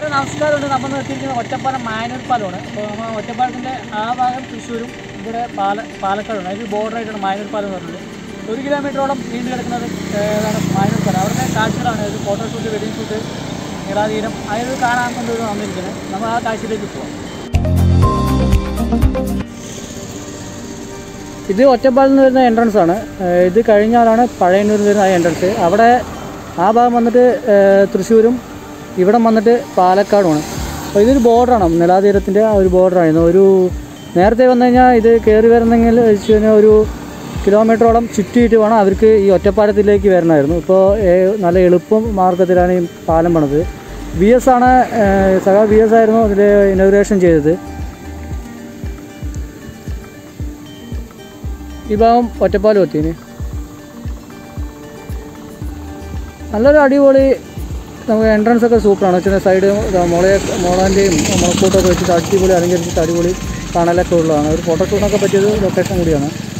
ഒരു നമസ്കാരമുണ്ട് നമ്മൾ നിർത്തിയിരിക്കുന്ന ഒറ്റപ്പാലം മായനൂർ പാലമാണ് അപ്പോൾ നമ്മൾ ഒറ്റപ്പാലത്തിൻ്റെ ആ ഭാഗം തൃശ്ശൂരും ഇവിടെ പാല പാലക്കാടുണ്ട് അതിന് ബോർഡറായിട്ടാണ് മായനൂർ പാലം എന്ന് പറയുന്നത് ഒരു കിലോമീറ്ററോളം നീണ്ടു കിടക്കുന്നത് ഏതാണ് മായനൂർ പാലം അവരുടെ കാഴ്ചകളാണ് ഇത് ഫോട്ടോ ഷൂട്ട് വെഡിങ് ഷൂട്ട് നിളാതീരം അതൊരു കാണാൻ കൊണ്ടുവരും വന്നിരിക്കുന്നത് നമ്മൾ ആ കാഴ്ചയിലേക്ക് പോവാം ഇത് ഒറ്റപ്പാലിൽ നിന്ന് വരുന്ന എൻട്രൻസ് ആണ് ഏഹ് ഇത് കഴിഞ്ഞാലാണ് പഴയന്നൂരിൽ നിന്ന് വരുന്ന ആ എൻട്രൻസ് അവിടെ ആ ഭാഗം വന്നിട്ട് ഏഹ് തൃശ്ശൂരും ഇവിടെ വന്നിട്ട് പാലക്കാടുമാണ് അപ്പോൾ ഇതൊരു ബോർഡറാണ് നിലാതീരത്തിൻ്റെ ആ ഒരു ബോർഡറായിരുന്നു ഒരു നേരത്തെ വന്നു കഴിഞ്ഞാൽ ഇത് കയറി വരുന്നെങ്കിൽ വെച്ച് കഴിഞ്ഞാൽ ഒരു കിലോമീറ്ററോളം ചുറ്റിയിട്ട് വേണം അവർക്ക് ഈ ഒറ്റപ്പാലത്തിലേക്ക് വരണമായിരുന്നു ഇപ്പോൾ ഏഹ് നല്ല എളുപ്പം മാർഗത്തിലാണ് ഈ പാലം പണിത് ബി എസ് ആണ് ഏഹ് സഖാ ബി എസ് ആയിരുന്നു അതിൽ ഇനോഗ്രേഷൻ ചെയ്തത് ഈ ഭാഗം ഒറ്റപ്പാലം എത്തിന് നല്ലൊരു അടിപൊളി നമുക്ക് എൻട്രൻസ് ഒക്കെ സൂപ്പറാണ് വെച്ചാൽ സൈഡ് മുളയെ മുളൻ്റെയും മുളക്കൂട്ടൊക്കെ വെച്ചിട്ട് അടിപൊളി അലങ്കരിച്ചിട്ട് അടിപൊളി കാണലൊക്കെ ഉള്ളതാണ് ഒരു ഫോട്ടോഷൂട്ടിനൊക്കെ പറ്റിയൊരു ലൊക്കേഷൻ കൂടിയാണ്